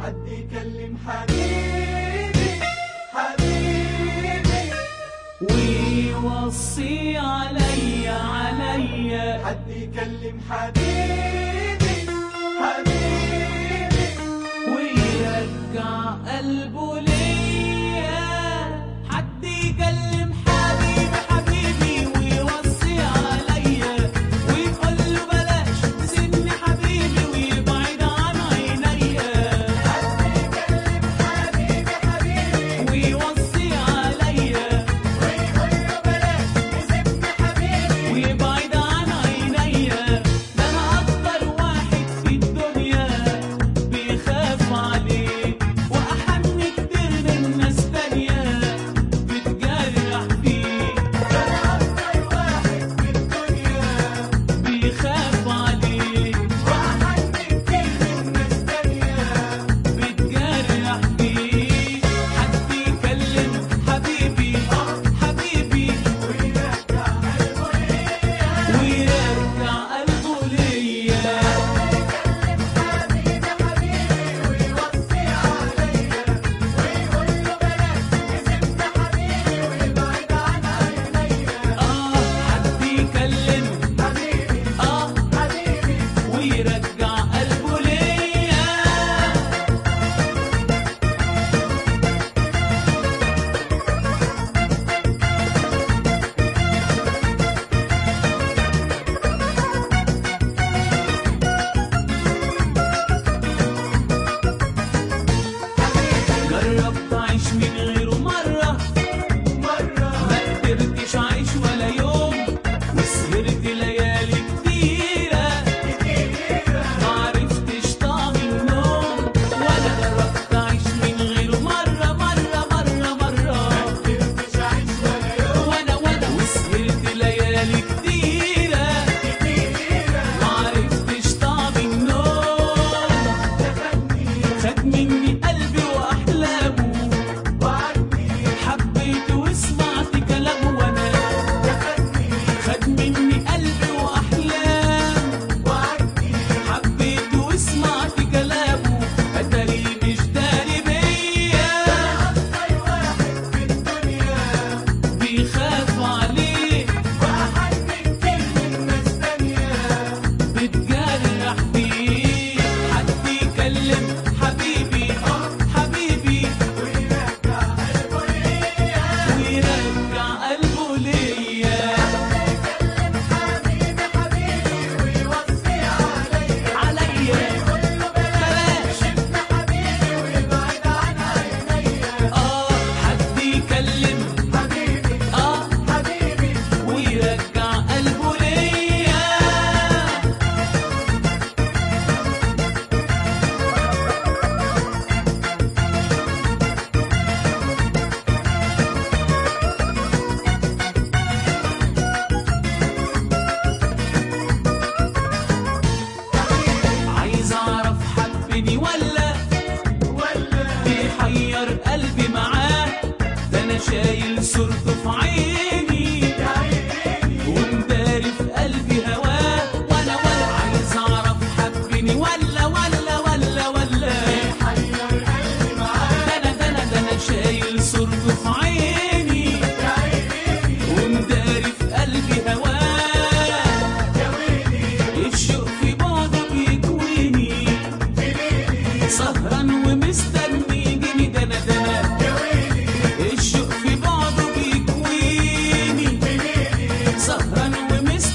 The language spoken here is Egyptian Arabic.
حد يكلم حبيبي حبيبي ويوصي علي علي حد يكلم حبيبي حبيبي ويرجع قلبه ليا حد يكلم حبيبي حبيبي ويوصي عليا ويقول له بلاش تسيبني حبيبي ويبعد عن عينيا حبيبي حبيبي ويوصي عليا ويقول له بلاش تسيبني حبيبي ويبعد عن عينيا ده انا اكتر واحد في الدنيا بيخاف عليه واحن كتير من ناس تانية بتجرح فيه انا اكتر واحد في الدنيا بيخاف عليه واحد كتير من ناس تانية بتجرح فيه حد يكلم حبيبي حبيبي ويرجع قلبه ليا ويرجع قلبه ليا حبيبي حبيبي ويوصي عليا ويقول له بلاش تسيبني حبيبي ويبعد عن عينيا اه حد يكلم حبيبي اه حبيبي ويرجع قلبه ليا جربت اعيش من غيره مره مرة ما قدرتش اعيش ولا يوم وسهرت ليالي كتيره كتيرة معرفتش طعم النوم ولا جربت اعيش من غيره مره مره مره مره قدرتش أعيش ولا يوم وانا وانا وسهرت ليالي كتيره كتيرة معرفتش طعم النوم دخلني خد مني قلبي واحلامه وعدني حبيته وسمعت كلامه وانا دخلني خد مني قلبي واحلامه وعدني حبيته وسمعت كلامه اتاري مش داري بيا أكتر واحد في الدنيا بيخاف عليه واحد كتير من ناس تانية بتجرح فيه حد يكلم حبيبي اه حبيبي ويرجع قلبه ليا ويرجع قلبه ليا حبيبي حبيبي ويوصي عليا عليا يقول له بلاش بلاش تسيبني حبيبي ويبعد عن عينيا اه حد يكلم حبيبي اه حبيبي ويرجع قلبه ليا عايز اعرف حبني ولا ولا بيحير قلبي معاه ده انا شايل صورته في عيني يا عيني ومداري في قلبي هواه وانا ولا عايز اعرف حبني ولا ولا ولا ولا حير قلبي معاك ده انا ده انا ده انا شايل صورته في عيني يا عيني ومداري في قلبي هواه يا ويلي الشوق في بعضه بيكويني في ليلي سهران ومستني يجيني ده انا ده انا يا ويلي الشوق في بعضه بيكويني في ليلي سهران ومستني